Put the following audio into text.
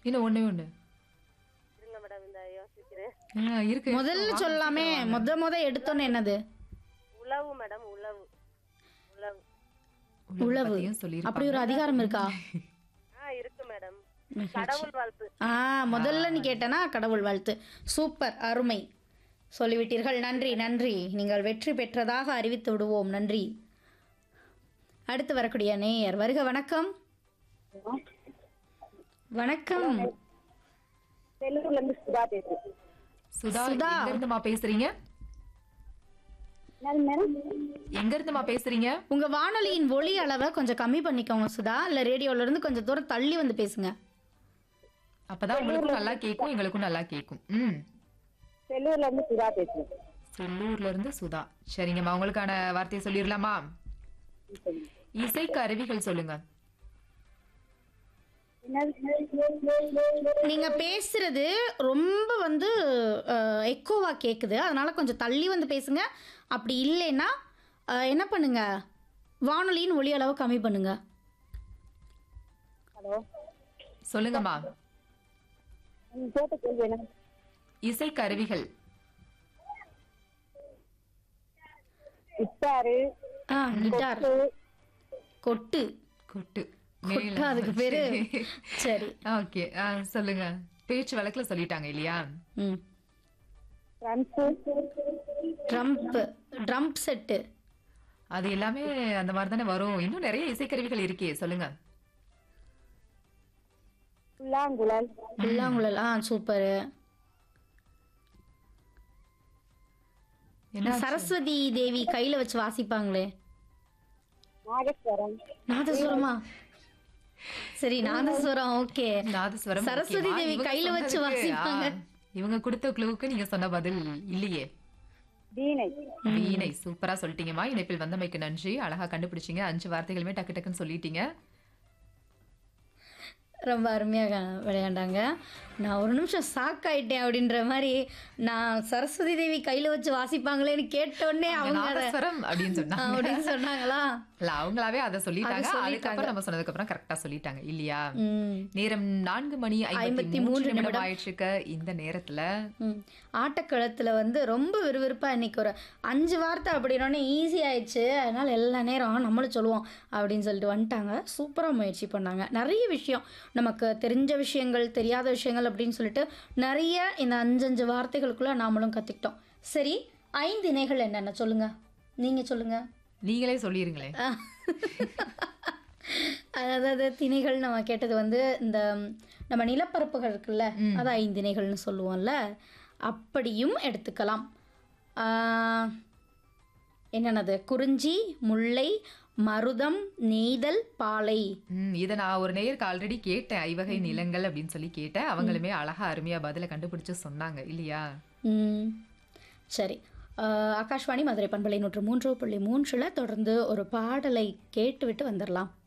இன்னும் ஒண்ணே ஒண்ணு இருங்க மேடம் இந்த யோசிக்கிறேன் ஆ, இருக்கு முதல்ல வாங்க, சொல்லாமே சீக்கிரம் வாங்க. முத முத எடுத்தோன்னு என்னது உழவு மேடம் உழவு உழவு உழவு. பத்தியும் சொல்லியிருப்பாங்க. அப்படி ஒரு அதிகாரம் இருக்கா ஆ இருக்கு மேடம் கடவுள் வாழ்த்து ஆ முதல்ல நீ கேட்டனா கடவுள் வாழ்த்து சூப்பர் அருமை சொல்லிவிட்டீர்கள் நன்றி நன்றி நீங்கள் வெற்றி பெற்றதாக அறிவித்து விடுவோம் நன்றி அடுத்து வரக்கூடிய நேயர் வருக வணக்கம் வணக்கம் செல்லூர்ல இருந்து சுதா பேசுறேன் சுதா சுதா. எங்க இருந்துமா பேசுறீங்க மேடம் எங்க இருந்துமா பேசுறீங்க உங்க வானொலியின் ஒளி அளவை கொஞ்சம் கம்மி பண்ணிக்கோங்க சுதா இல்ல ரேடியோல இருந்து கொஞ்சம் தூரம் தள்ளி வந்து பேசுங்க அப்பதான் உங்களுக்கும் நல்லா கேக்கும் எங்களுக்கும் நல்லா கேக்கும் ம் செல்லூர்ல இருந்து சுதா பேசுறேன் செல்லூர்ல இருந்து சுதா சரிங்கம்மா உங்களுக்கான வார்த்தையை சொல்லிடலாமா இசை கருவிகள் சொல்லுங்க நீங்க பேசுறது ரொம்ப வந்து எக்கோவா கேக்குது அதனால கொஞ்சம் தள்ளி வந்து பேசுங்க அப்படி இல்லைன்னா அஹ், என்ன பண்ணுங்க வானொலியின் ஒளி அளவு கம்மி பண்ணுங்க ஹலோ சொல்லுங்கம்மா நீங்க கேட்ட கேள்வி என்ன இசை கருவிகள் கிட்டாரு ஆ கிட்டார் கொட்டு கொட்டு கொட்டு அதுக்கு பேரு சரி ஓகே சொல்லுங்க பேச்சு வழக்குல சொல்லிட்டாங்க இல்லையா ம் ட்ரம்ஸ் ட்ரம்ப் ட்ரம்ப் செட்டு அது எல்லாமே அந்த மாதிரி தானே வரும் இன்னும் நிறைய இசைக்கருவிகள் இருக்கே சொல்லுங்க புல்லாங்குழல் புல்லாங்குழல் ஆ சூப்பரு என்ன சரஸ்வதி தேவி கையில வச்சு வாசிப்பாங்களே நாகஸ்வரம் நாதஸ்வரமா சரி நாதஸ்வரம் ஓகே நாதஸ்வரம் சரஸ்வதி ஓகேவா? தேவி இவங்க கையில வச்சு சொன்னதுக்கு, வாசிப்பாங்க. ஆ, இவங்க கொடுத்த க்ளூவுக்கு நீங்க சொன்ன பதில் இல்லையே வீணை வீணை சூப்பரா சொல்லிட்டீங்கம்மா இணைப்பில் வந்தமைக்கு நன்றி அழகா கண்டுபிடிச்சீங்க அஞ்சு வார்த்தைகளுமே டக்கு டக்குன்னு சொல்லிட்டீங்க ரொம்ப அருமையாக விளையாண்டாங்க நான் ஒரு நிமிஷம் ஷாக் ஆயிட்டேன் அப்படின்ற மாதிரி நான் சரஸ்வதி தேவி கையில வச்சு வாசிப்பாங்களேன்னு கேட்டோடனே அவங்க அதை நாதஸ்வரம் அப்படின்னு சொன்னாங்க அப்படின்னு சொன்னாங்களா இல்ல அவங்களாவே அதை சொல்லிட்டாங்க சொல்லிட்டாங்க. அதுக்கப்புறம் நம்ம சொன்னதுக்கு அப்புறம் கரெக்டா சொல்லிட்டாங்க இல்லையா ம் நேரம் நான்கு மணி ஐம்பத்தி மூன்று நிமிடம் ஆயிடுச்சுக்க இந்த நேரத்துல ம் ஆட்டக்களத்தில் வந்து ரொம்ப விறுவிறுப்பாக இன்னைக்கு ஒரு அஞ்சு வார்த்தை அப்படின்னோடனே ஈஸி ஆயிடுச்சு அதனால் எல்லா நேரம் நம்மளும் சொல்லுவோம் அப்படின்னு சொல்லிட்டு வந்துட்டாங்க சூப்பராக முயற்சி பண்ணாங்க நிறைய விஷயம் நமக்கு தெரிஞ்ச விஷயங்கள் தெரியாத விஷயங்கள் அப்படின்னு சொல்லிட்டு நிறைய இந்த அஞ்சஞ்சு வார்த்தைகளுக்குள்ளே நாமளும் கற்றுக்கிட்டோம் சரி ஐந்து இணைகள் என்னென்ன சொல்லுங்கள் நீங்கள் சொல்லுங்கள் நீங்களே சொல்லிருங்களேன் அதாவது திணைகள் நம்ம கேட்டது வந்து இந்த நம்ம நிலப்பரப்புகள் இருக்குல்ல அது ஐந்து திணைகள்னு சொல்லுவோம்ல அப்படியும் எடுத்துக்கலாம் ஆஹ், என்னென்னது குறிஞ்சி முல்லை மருதம் நெய்தல் பாலை ம், இத நான் ஒரு நேயருக்கு ஆல்ரெடி கேட்டேன் ஐவகை நிலங்கள் அப்படின்னு சொல்லி கேட்டேன் அவங்களுமே அழகா அருமையா பதில கண்டுபிடிச்சு சொன்னாங்க இல்லையா ம், சரி ஆஹ், ஆகாஷ்வாணி மதுரை பண்பலை நூற்று மூன்று புள்ளி மூன்றில் தொடர்ந்து ஒரு பாடலை கேட்டுவிட்டு வந்துடலாம்